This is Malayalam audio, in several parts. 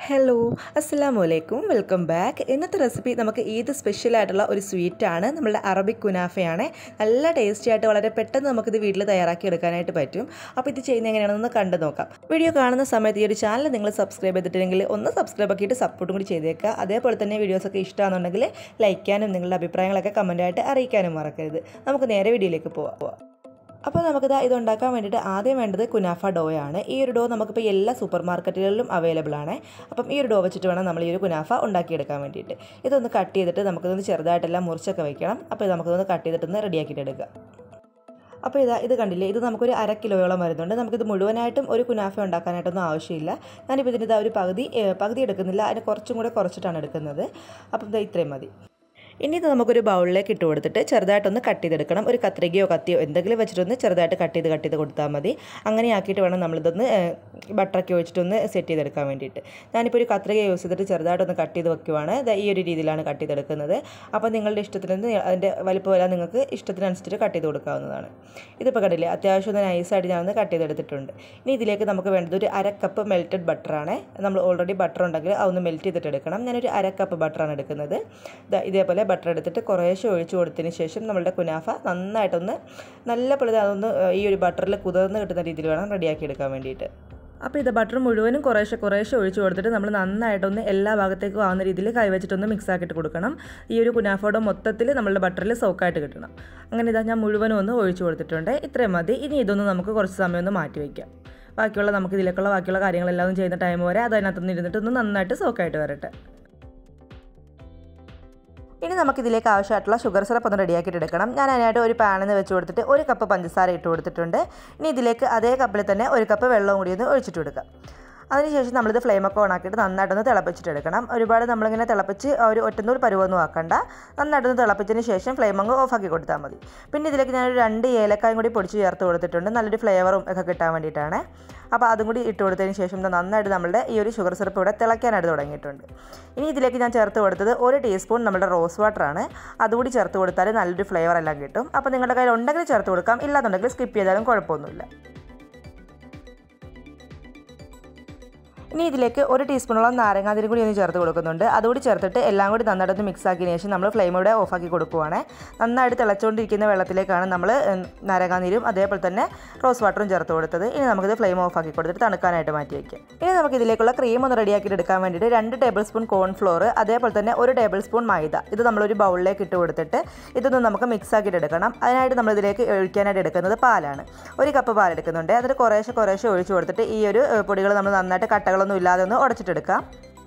ഹലോ അസ്സാം വലൈക്കും വെൽക്കം ബാക്ക് ഇന്നത്തെ റെസിപ്പി നമുക്ക് ഏത് സ്പെഷ്യൽ ആയിട്ടുള്ള ഒരു സ്വീറ്റാണ് നമ്മളുടെ അറബിക് കുനാഫയാണ് നല്ല ടേസ്റ്റി ആയിട്ട് വളരെ പെട്ടെന്ന് നമുക്കിത് വീട്ടിൽ തയ്യാറാക്കി എടുക്കാനായിട്ട് പറ്റും അപ്പോൾ ഇത് ചെയ്യുന്നത് എങ്ങനെയാണെന്ന് കണ്ടു നോക്കാം വീഡിയോ കാണുന്ന സമയത്ത് ഈ ഒരു ചാനൽ നിങ്ങൾ സബ്സ്ക്രൈബ് ചെയ്തിട്ടുണ്ടെങ്കിൽ ഒന്ന് സബ്സ്ക്രൈബ് ആക്കിയിട്ട് സപ്പോർട്ടും കൂടി ചെയ്തേക്കുക അതേപോലെ തന്നെ വീഡിയോസൊക്കെ ഇഷ്ടമാണെന്നുണ്ടെങ്കിൽ ലൈക്ക് ചെയ്യാനും നിങ്ങളുടെ അഭിപ്രായങ്ങളൊക്കെ കമൻറ്റായിട്ട് അറിയിക്കാനും മറക്കരുത് നമുക്ക് നേരെ വീഡിയോയിലേക്ക് പോവാം അപ്പോൾ നമുക്കിത് ഇത് ഉണ്ടാക്കാൻ വേണ്ടിയിട്ട് ആദ്യം വേണ്ടത് കുനാഫ ഡോ ആണ് ഈ ഒരു ഡോ നമുക്കിപ്പോൾ എല്ലാ സൂപ്പർ മാർക്കറ്റുകളിലും അവൈലബിൾ ആണ് അപ്പം ഈ ഒരു ഡോ വെച്ചിട്ട് വേണം നമ്മൾ ഈ ഒരു കുനാഫ ഉണ്ടാക്കിയെടുക്കാൻ വേണ്ടിയിട്ട് ഇതൊന്ന് കട്ട് ചെയ്തിട്ട് നമുക്കിതൊന്ന് ചെറുതായിട്ടെല്ലാം മുറിച്ചൊക്കെ വെക്കണം അപ്പോൾ ഇത് നമുക്കിതൊന്ന് കട്ട് ചെയ്തിട്ടൊന്ന് റെഡിയാക്കിയിട്ട് എടുക്കുക അപ്പോൾ ഇതാ ഇത് കണ്ടില്ലേ ഇത് നമുക്കൊരു അര കിലോയോളം വരുന്നുണ്ട് നമുക്കിത് മുഴുവനായിട്ടും ഒരു കുനാഫ ഉണ്ടാക്കാനായിട്ടൊന്നും ആവശ്യമില്ല ഞാനിപ്പോൾ ഇതിൻ്റെ ഇതാ ഒരു പകുതി ഏഹ്, പകുതി എടുക്കുന്നില്ല അതിന് കുറച്ചും കൂടെ കുറച്ചിട്ടാണ് എടുക്കുന്നത് അപ്പം ഇത് ഇത്രയും മതി ഇനി ഇത് നമുക്കൊരു ബൗളിലേക്ക് ഇട്ട് കൊടുത്തിട്ട് ചെറുതായിട്ടൊന്ന് കട്ട് ചെയ്തെടുക്കണം ഒരു കത്രികയോ കത്തിയോ എന്തെങ്കിലും വെച്ചിട്ടൊന്ന് ചെറുതായിട്ട് കട്ട് ചെയ്ത് കട്ട് ചെയ്ത് കൊടുത്താൽ മതി അങ്ങനെ ആക്കിയിട്ട് വേണം നമ്മളിതൊന്ന് ബട്ടറൊക്കെ ഒഴിച്ചിട്ടൊന്ന് സെറ്റ് ചെയ്തെടുക്കാൻ വേണ്ടിയിട്ട് ഞാനിപ്പോൾ ഒരു കത്രിക യൂസ് ചെയ്തിട്ട് ചെറുതായിട്ടൊന്ന് കട്ട് ചെയ്ത് വെക്കുവാണ് ദാ ഈ ഒരു രീതിയിലാണ് കട്ട് ചെയ്തെടുക്കുന്നത് അപ്പോൾ നിങ്ങളുടെ ഇഷ്ടത്തിന് അതിൻ്റെ വലിപ്പമെല്ലാം നിങ്ങൾക്ക് ഇഷ്ടത്തിനനുസരിച്ച് കട്ട് ചെയ്ത് കൊടുക്കാവുന്നതാണ് ഇതിപ്പോൾ കണ്ടില്ലേ അത്യാവശ്യം ഒന്ന് നൈസായിട്ട് ഞാനൊന്ന് കട്ട് ചെയ്തെടുത്തിട്ടുണ്ട് ഇനി ഇതിലേക്ക് നമുക്ക് വേണ്ടത് ഒരു അര കപ്പ് മെൽറ്റഡ് ബട്ടറാണ് നമ്മൾ ഓൾറെഡി ബട്ടർ ഉണ്ടെങ്കിൽ അതൊന്ന് മെൽറ്റ് ചെയ്തിട്ട് എടുക്കണം ഞാനൊരു അര കപ്പ് ബട്ടറാണ് എടുക്കുന്നത് ദാ ഇതേപോലെ ബട്ടർ എടുത്തിട്ട് കുറേശ്ശെ ഒഴിച്ച് കൊടുത്തതിന് ശേഷം നമ്മളുടെ കുനാഫ നന്നായിട്ടൊന്ന് നല്ല പൊളിത് അതൊന്ന് ഈ ഒരു ബട്ടറിൽ കുതിർന്ന് കിട്ടുന്ന രീതിയിൽ വേണം റെഡിയാക്കി എടുക്കാൻ വേണ്ടിയിട്ട് അപ്പോൾ ഇത് ബട്ടർ മുഴുവനും കുറേശ്ശെ കുറേശ്ശെ ഒഴിച്ച് കൊടുത്തിട്ട് നമ്മൾ നന്നായിട്ടൊന്ന് എല്ലാ ഭാഗത്തേക്കും ആവുന്ന രീതിയിൽ കൈവച്ചിട്ടൊന്ന് മിക്സ് ആക്കിയിട്ട് കൊടുക്കണം ഈ ഒരു കുനാഫോടെ മൊത്തത്തിൽ നമ്മളുടെ ബട്ടറിൽ സോക്കായിട്ട് കിട്ടണം അങ്ങനെ ഇതാ ഞാൻ മുഴുവനും ഒന്ന് ഒഴിച്ച് കൊടുത്തിട്ടുണ്ട് ഇത്രയും മതി ഇനി ഇതൊന്ന് നമുക്ക് കുറച്ച് സമയം ഒന്ന് മാറ്റി വയ്ക്കാം ബാക്കിയുള്ള നമുക്ക് ഇതിലേക്കുള്ള ബാക്കിയുള്ള കാര്യങ്ങളെല്ലാം ഒന്ന് ചെയ്യുന്ന ടൈം വരെ അത് അതിനകത്തുനിന്ന് ഇരുന്നിട്ട് ഒന്ന് നന്നായിട്ട് സോക്കായിട്ട് വരട്ടെ ഇനി നമുക്ക് ഇതിലേക്ക് ആവശ്യമായിട്ടുള്ള ഷുഗർ സിറപ്പ് ഒന്ന് റെഡിയാക്കിയിട്ട് എടുക്കണം ഞാൻ അതിനായിട്ട് ഒരു പാനിൽ വെച്ച് കൊടുത്തിട്ട് ഒരു കപ്പ് പഞ്ചസാര ഇട്ട് കൊടുത്തിട്ടുണ്ട് ഇനി ഇതിലേക്ക് അതേ കപ്പിൽ തന്നെ ഒരു കപ്പ് വെള്ളവും കൂടി ഒന്ന് ഒഴിച്ചിട്ട് കൊടുക്കുക അതിനുശേഷം നമ്മളിത് ഫ്ലെയിമൊക്കെ ഓൺ ആക്കിയിട്ട് നന്നായിട്ടൊന്ന് തിളപ്പിച്ചിട്ട് എടുക്കണം ഒരുപാട് നമ്മളിങ്ങനെ തിളപ്പിച്ച് ആ ഒരു ഒറ്റനൂൽ പരുവൊന്നും ആക്കണ്ട നന്നായിട്ടൊന്ന് തിളപ്പിച്ചതിന് ശേഷം ഫ്ലെയിം അങ്ങ് ഓഫാക്കി കൊടുത്താൽ മതി പിന്നെ ഇതിലേക്ക് ഞാനൊരു രണ്ട് ഏലക്കായും കൂടി പൊടിച്ച് ചേർത്ത് കൊടുത്തിട്ടുണ്ട് നല്ലൊരു ഫ്ലേവറും ഒക്കെ കിട്ടാൻ വേണ്ടിയിട്ടാണ് അപ്പോൾ അതും കൂടി ഇട്ട് കൊടുത്തതിന് ശേഷം ഇത് നന്നായിട്ട് നമ്മളുടെ ഈ ഒരു ഷുഗർ സിറപ്പ് ഇവിടെ തിളയ്ക്കാനായിട്ട് തുടങ്ങിയിട്ടുണ്ട് ഇനി ഇതിലേക്ക് ഞാൻ ചേർത്ത് കൊടുത്തത് ഒരു ടീസ്പൂൺ നമ്മുടെ റോസ് വാട്ടറാണ് അതുകൂടി ചേർത്ത് കൊടുത്താൽ നല്ലൊരു ഫ്ലേവർ എല്ലാം കിട്ടും അപ്പോൾ നിങ്ങളുടെ കയ്യിൽ ഉണ്ടെങ്കിൽ ചേർത്ത് കൊടുക്കാം ഇല്ലാന്നുണ്ടെങ്കിൽ സ്കിപ്പ് ചെയ്താലും കുഴപ്പമൊന്നുമില്ല ഇനി ഇതിലേക്ക് ഒരു ടീസ്പൂണോളം നാരങ്ങാതിരി കൂടി ഒന്ന് ചേർത്ത് കൊടുക്കുന്നുണ്ട് അതുകൂടി ചേർത്തിട്ട് എല്ലാം കൂടി നന്നായിട്ടൊന്ന് മിക്സ് ആക്കിയതിന് ശേഷം നമ്മൾ ഫ്ലെയിം ഇവിടെ ഓഫാക്കി കൊടുക്കുവാണ് നന്നായിട്ട് തിളച്ചുകൊണ്ടിരിക്കുന്ന വെള്ളത്തിലേക്കാണ് നമ്മൾ നാരങ്ങാനീരും അതേപോലെ തന്നെ റോസ് വാട്ടറും ചേർത്ത് കൊടുത്തത് ഇനി നമുക്കിത് ഫ്ലെയിം ഓഫാക്കി കൊടുത്തിട്ട് തണുക്കാനായിട്ട് മാറ്റി വയ്ക്കാം ഇനി നമുക്ക് ഇതിലേക്കുള്ള ക്രീം ഒന്ന് റെഡിയാക്കിയിട്ട് എടുക്കാൻ വേണ്ടിയിട്ട് രണ്ട് ടേബിൾ സ്പൂൺ കോൺഫ്ലോർ അതേപോലെ തന്നെ ഒരു ടേബിൾ സ്പൂൺ മൈദ ഇത് നമ്മളൊരു ബൗളിലേക്ക് ഇട്ട് കൊടുത്തിട്ട് ഇതൊന്ന് നമുക്ക് മിക്സ് ആക്കിയിട്ട് എടുക്കണം അതിനായിട്ട് നമ്മൾ ഇതിലേക്ക് ഒഴിക്കാനായിട്ട് എടുക്കുന്നത് പാലാണ് ഒരു കപ്പ് പാൽ എടുക്കുന്നുണ്ട് അതിൽ കുറേശ്ശെ കുറേശ്ശെ ഒഴിച്ച് കൊടുത്തിട്ട് ഈ ഒരു പൊടികൾ നമ്മൾ നന്നായിട്ട് കട്ടകളൊന്നും ഇല്ലാതെ ഒന്ന് ഉടച്ചിട്ടെടുക്കാം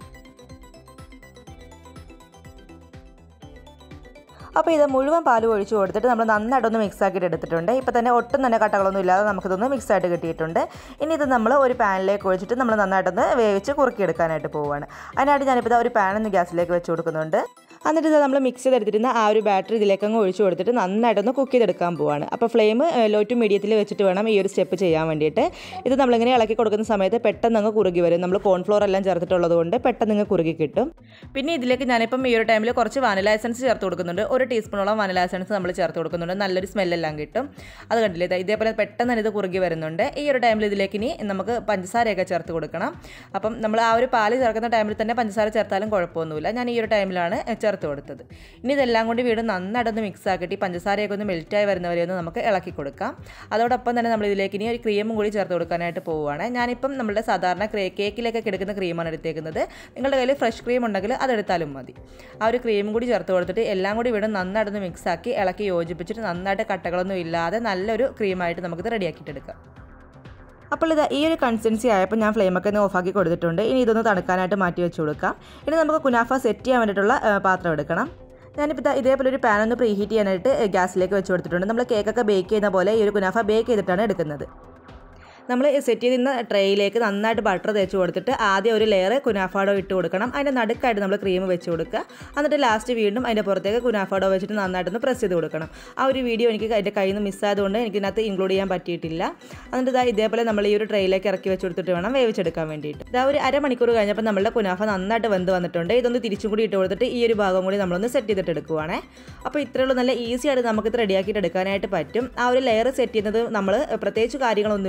അപ്പോൾ ഇത് മുഴുവൻ പാലും ഒഴിച്ച് കൊടുത്തിട്ട് നമ്മൾ നന്നായിട്ടൊന്ന് മിക്സ് ആക്കിയിട്ട് എടുത്തിട്ടുണ്ട് ഇപ്പോൾ തന്നെ ഒട്ടും തന്നെ കട്ടകളൊന്നും ഇല്ലാതെ നമുക്കിതൊന്ന് മിക്സ് ആയിട്ട് കിട്ടിയിട്ടുണ്ട് ഇനി ഇത് നമ്മൾ ഒരു പാനിലേക്ക് ഒഴിച്ചിട്ട് നമ്മൾ നന്നായിട്ടൊന്ന് വേവിച്ച് കുറുക്കിയെടുക്കാനായിട്ട് പോവുകയാണ് അതിനായിട്ട് ഞാനിപ്പോൾ ഇതാ ഒരു പാനൊന്ന് ഗ്യാസിലേക്ക് വെച്ച് കൊടുക്കുന്നുണ്ട് എന്നിട്ട് ഇത് നമ്മൾ മിക്സ് ചെയ്തെടുത്തിരുന്ന ആ ഒരു ബാറ്ററി ഇതിലേക്ക് അങ്ങ് ഒഴിച്ച് കൊടുത്തിട്ട് നന്നായിട്ടൊന്ന് കുക്ക് ചെയ്തെടുക്കാൻ പോവാണ് അപ്പോൾ ഫ്ലെയിം ലോ ടു മീഡിയത്തിൽ വെച്ചിട്ട് വേണം ഈ ഒരു സ്റ്റെപ്പ് ചെയ്യാൻ വേണ്ടിയിട്ട് ഇത് നമ്മളിങ്ങനെ ഇളക്കി കൊടുക്കുന്ന സമയത്ത് പെട്ടെന്ന് അങ്ങ് കുറുകി വരും നമ്മൾ കോൺഫ്ലോർ എല്ലാം ചേർത്തിട്ടുള്ളത് കൊണ്ട് പെട്ടെന്ന് അങ്ങ് കുറുകി കിട്ടും പിന്നെ ഇതിലേക്ക് ഞാനിപ്പം ഈ ഒരു ടൈമിൽ കുറച്ച് വാനില എസൻസ് ചേർത്ത് കൊടുക്കുന്നുണ്ട് ഒരു ടീസ്പൂണോളം വാനില എസൻസ് നമ്മൾ ചേർത്ത് കൊടുക്കുന്നുണ്ട് നല്ലൊരു സ്മെല്ലെല്ലാം കിട്ടും അത് കണ്ടില്ലേ ദാ ഇതേപോലെ പെട്ടെന്ന് തന്നെ ഇത് കുറുകി വരുന്നുണ്ട് ഈ ഒരു ടൈമിൽ ഇതിലേക്ക് ഇനി നമുക്ക് പഞ്ചസാരയൊക്കെ ചേർത്ത് കൊടുക്കണം അപ്പം നമ്മൾ ആ ഒരു പാല് ചേർക്കുന്ന ടൈമിൽ തന്നെ പഞ്ചസാര ചേർത്താലും കുഴപ്പമൊന്നുമില്ല ഞാൻ ഈ ഒരു ടൈമിലാണ് ചേർത്ത് കൊടുത്തത് ഇനി ഇതെല്ലാം കൂടി വീട് നന്നായിട്ടൊന്ന് മിക്സ് ആക്കിയിട്ട് ഈ പഞ്ചസാരയൊക്കെ ഒന്ന് മെൽറ്റായി വരുന്നവരെ ഒന്ന് നമുക്ക് ഇളക്കി കൊടുക്കാം അതോടൊപ്പം തന്നെ നമ്മൾ ഇതിലേക്ക് ഇനി ഒരു ക്രീമും കൂടി ചേർത്ത് കൊടുക്കാനായിട്ട് പോവുകയാണ് ഞാനിപ്പം നമ്മുടെ സാധാരണ ക്രേ കേക്കിലൊക്കെ എടുക്കുന്ന ക്രീമാണ് എടുത്തേക്കുന്നത് നിങ്ങളുടെ കയ്യിൽ ഫ്രഷ് ക്രീം ഉണ്ടെങ്കിൽ അതെടുത്താലും മതി ആ ഒരു ക്രീമും കൂടി ചേർത്ത് കൊടുത്തിട്ട് എല്ലാം കൂടി വീട് നന്നായിട്ടൊന്ന് മിക്സ് ആക്കി ഇളക്കി യോജിപ്പിച്ചിട്ട് നന്നായിട്ട് കട്ടകളൊന്നും ഇല്ലാതെ നല്ലൊരു ക്രീമായിട്ട് നമുക്കിത് റെഡിയാക്കിയിട്ടെടുക്കാം അപ്പോൾ ഇത് ഈ ഒരു കൺസിസ്റ്റൻസി ആയപ്പോൾ ഞാൻ ഫ്ലെയിമൊക്കെ ഒന്ന് ഓഫാക്കി കൊടുത്തിട്ടുണ്ട് ഇനി ഇതൊന്ന് തണുക്കാനായിട്ട് മാറ്റി വെച്ച് കൊടുക്കാം ഇനി നമുക്ക് കുനാഫ സെറ്റ് ചെയ്യാൻ വേണ്ടിയിട്ടുള്ള ആ, പാത്രം എടുക്കണം ഞാനിപ്പോൾ ഇതാ ഇതേപോലെ ഒരു പാൻ ഒന്ന് പ്രീ ഹീറ്റ് ചെയ്യാനായിട്ട് ഗ്യാസിലേക്ക് വെച്ച് കൊടുത്തിട്ടുണ്ട് നമ്മൾ കേക്കൊക്കെ ബേക്ക് ചെയ്യുന്ന പോലെ ഈ ഒരു കുനാഫ ബേക്ക് ചെയ്തിട്ടാണ് എടുക്കുന്നത് നമ്മൾ സെറ്റ് ചെയ്തിരുന്ന ട്രേയിലേക്ക് നന്നായിട്ട് ബട്ടർ തേച്ച് കൊടുത്തിട്ട് ആദ്യം ഒരു ലെയർ കുനാഫാഡോ ഇട്ട് കൊടുക്കണം അതിൻ്റെ നടുക്കായിട്ട് നമ്മൾ ക്രീം വെച്ച് കൊടുക്കുക എന്നിട്ട് ലാസ്റ്റ് വീണ്ടും അതിൻ്റെ പുറത്തേക്ക് കുനാഫാഡോ വെച്ചിട്ട് നന്നായിട്ടൊന്ന് പ്രസ് ചെയ്ത് കൊടുക്കണം ആ ഒരു വീഡിയോ എനിക്ക് എൻ്റെ കയ്യിൽ നിന്ന് മിസ്സായതുകൊണ്ട് എനിക്ക് ഇതിനകത്ത് ഇൻക്ലൂഡ് ചെയ്യാൻ പറ്റിയിട്ടില്ല എന്നിട്ട് ഇതാ ഇതേപോലെ നമ്മൾ ഈ ഒരു ട്രേയിലേക്ക് ഇറക്കി വെച്ച് കൊടുത്തിട്ട് വേണം വേവിച്ചെടുക്കാൻ വേണ്ടിയിട്ട് ഇതാ ഒരു അരമണിക്കൂർ കഴിഞ്ഞപ്പോൾ നമ്മളുടെ കുനാഫ നന്നായിട്ട് വെന്ത് വന്നിട്ടുണ്ട് ഇതൊന്ന് തിരിച്ചും കൂടി ഇട്ട് കൊടുത്തിട്ട് ഈ ഒരു ഭാഗം കൂടി നമ്മളൊന്ന് സെറ്റ് ചെയ്തിട്ട് എടുക്കുവാണേ അപ്പോൾ ഇത്രയുള്ളൂ നല്ല ഈസി ആയിട്ട് നമുക്കിത് റെഡിയാക്കിയിട്ട് എടുക്കാനായിട്ട് പറ്റും ആ ഒരു ലെയർ സെറ്റ് ചെയ്യുന്നത് നമ്മൾ പ്രത്യേകിച്ച് കാര്യങ്ങളൊന്നുമില്ല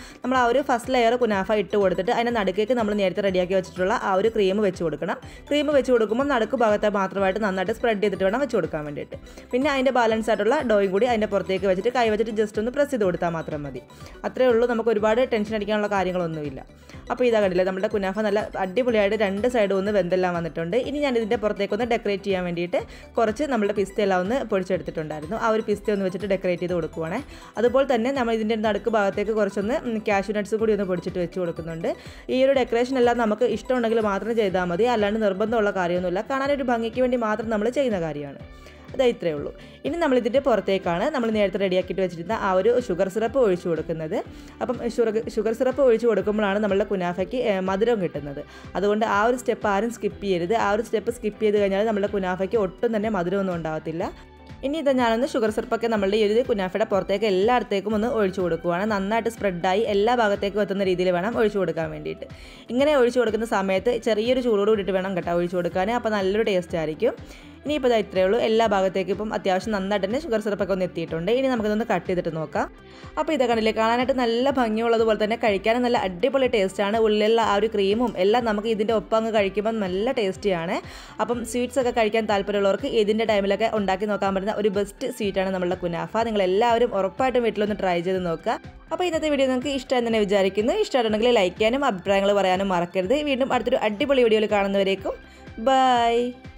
നമ്മൾ ആ ഒരു ഫസ്റ്റ് ലെയർ കുനാഫ ഇട്ട് കൊടുത്തിട്ട് അതിൻ്റെ നടുക്കേക്ക് നമ്മൾ നേരത്തെ റെഡിയാക്കി വെച്ചിട്ടുള്ള ആ ഒരു ക്രീം വെച്ച് കൊടുക്കണം ക്രീം വെച്ച് കൊടുക്കുമ്പോൾ നടുക്ക് ഭാഗത്ത് മാത്രമായിട്ട് നന്നായിട്ട് സ്പ്രെഡ് ചെയ്തിട്ട് വേണം വെച്ച് കൊടുക്കാൻ വേണ്ടിയിട്ട് പിന്നെ അതിൻ്റെ ബാലൻസ് ആയിട്ടുള്ള ഡോയും കൂടി അതിൻ്റെ പുറത്തേക്ക് വെച്ചിട്ട് കൈ വെച്ചിട്ട് ജസ്റ്റ് ഒന്ന് പ്രസ് ചെയ്ത് കൊടുത്താൽ മാത്രം മതി അത്രേ ഉള്ളൂ നമുക്ക് ഒരുപാട് ടെൻഷൻ അടിക്കാനുള്ള കാര്യങ്ങളൊന്നുമില്ല അപ്പോൾ ഇതാ കണ്ടില്ലേ നമ്മുടെ കുനാഫ നല്ല അടിപൊളിയായിട്ട് രണ്ട് സൈഡും ഒന്ന് വെന്തെല്ലാം വന്നിട്ടുണ്ട് ഇനി ഞാൻ ഇതിൻ്റെ പുറത്തേക്ക് ഒന്ന് ഡെക്കറേറ്റ് ചെയ്യാൻ വേണ്ടിയിട്ട് കുറച്ച് നമ്മുടെ പിസ്തയെല്ലാം ഒന്ന് പൊടിച്ചെടുത്തിട്ടുണ്ടായിരുന്നു ആ ഒരു പിസ്ത ഒന്ന് വെച്ചിട്ട് ഡെക്കറേറ്റ് ചെയ്ത് കൊടുക്കുവാണേ അതുപോലെ തന്നെ നമ്മൾ ഇതിൻ്റെ നടുക്ക് ഭാഗത്തേക്ക് കുറച്ചൊന്ന് കാഷ്യൂ നട്ട്സും കൂടി ഒന്ന് പൊടിച്ചിട്ട് വെച്ച് കൊടുക്കുന്നുണ്ട് ഈ ഒരു ഡെക്കറേഷൻ എല്ലാം നമുക്ക് ഇഷ്ടമുണ്ടെങ്കിൽ മാത്രം ചെയ്താൽ മതി അല്ലാണ്ട് നിർബന്ധമുള്ള കാര്യമൊന്നുമില്ല കാണാനൊരു ഭംഗിക്ക് വേണ്ടി മാത്രം നമ്മൾ ചെയ്യുന്ന കാര്യമാണ് അതാ ഇത്രയേ ഉള്ളൂ ഇനി നമ്മൾ ഇതിൻ്റെ പുറത്തേക്കാണ് നമ്മൾ നേരത്തെ റെഡിയാക്കിയിട്ട് വെച്ചിരുന്ന ആ ഒരു ഷുഗർ സിറപ്പ് ഒഴിച്ചു കൊടുക്കുന്നത് അപ്പം ഷുഗർ ഷുഗർ സിറപ്പ് ഒഴിച്ചു കൊടുക്കുമ്പോഴാണ് നമ്മളുടെ കുനാഫയ്ക്ക് ഏഹ്, മധുരം കിട്ടുന്നത് അതുകൊണ്ട് ആ ഒരു സ്റ്റെപ്പ് ആരും സ്കിപ്പ് ചെയ്യരുത് ആ ഒരു സ്റ്റെപ്പ് സ്കിപ്പ് ചെയ്ത് കഴിഞ്ഞാൽ നമ്മുടെ കുനാഫയ്ക്ക് ഒട്ടും തന്നെ മധുരമൊന്നും ഉണ്ടാവത്തില്ല ഇനി ഇത് ഞാനൊന്ന് ഷുഗർ സിറപ്പൊക്കെ നമ്മളുടെ ഈ ഒരു കുനാഫയുടെ പുറത്തേക്ക് എല്ലായിടത്തേക്കും ഒന്ന് ഒഴിച്ചു കൊടുക്കുവാണ് നന്നായിട്ട് സ്പ്രെഡായി എല്ലാ ഭാഗത്തേക്കും എത്തുന്ന രീതിയിൽ വേണം ഒഴിച്ചു കൊടുക്കാൻ വേണ്ടിയിട്ട് ഇങ്ങനെ ഒഴിച്ചു കൊടുക്കുന്ന സമയത്ത് ചെറിയൊരു ചൂടോട് കൂടിയിട്ട് വേണം കേട്ടോ ഒഴിച്ചു കൊടുക്കാൻ അപ്പോൾ നല്ലൊരു ടേസ്റ്റ് ആയിരിക്കും ഇനിയിപ്പോൾ ഇതാ ഇത്രയേ ഉള്ളൂ എല്ലാ ഭാഗത്തേക്കും ഇപ്പം അത്യാവശ്യം നന്നായിട്ട് തന്നെ ഷുഗർ സിറപ്പൊക്കെ ഒന്ന് എത്തിയിട്ടുണ്ട് ഇനി നമുക്കിതൊന്ന് കട്ട് ചെയ്തിട്ട് നോക്കാം അപ്പോൾ ഇതൊക്കെ കണ്ടില്ലേ കാണാനായിട്ട് നല്ല ഭംഗിയുള്ളതുപോലെ തന്നെ കഴിക്കാനും നല്ല അടിപൊളി ടേസ്റ്റാണ് ഉള്ളിലുള്ള ആ ഒരു ക്രീമും എല്ലാം നമുക്ക് ഇതിൻ്റെ ഒപ്പം അങ്ങ് കഴിക്കുമ്പോൾ നല്ല ടേസ്റ്റിയാണ് അപ്പം സ്വീറ്റ്സ് ഒക്കെ കഴിക്കാൻ താല്പര്യമുള്ളവർക്ക് ഇതിൻ്റെ ടൈമിലൊക്കെ ഉണ്ടാക്കി നോക്കാൻ പറ്റുന്ന ഒരു ബെസ്റ്റ് സ്വീറ്റാണ് നമ്മളുടെ കുനാഫ നിങ്ങൾ എല്ലാവരും ഉറപ്പായിട്ടും വീട്ടിലൊന്ന് ട്രൈ ചെയ്ത് നോക്കുക അപ്പോൾ ഇന്നത്തെ വീഡിയോ നിങ്ങൾക്ക് ഇഷ്ടമായി തന്നെ വിചാരിക്കുന്നു ഇഷ്ടമായിട്ടുണ്ടെങ്കിൽ ലൈക്ക് ചെയ്യാനും അഭിപ്രായങ്ങൾ പറയാനും മറക്കരുത് വീണ്ടും അടുത്തൊരു അടിപൊളി വീഡിയോയിൽ കാണുന്നവരേക്കും ബൈ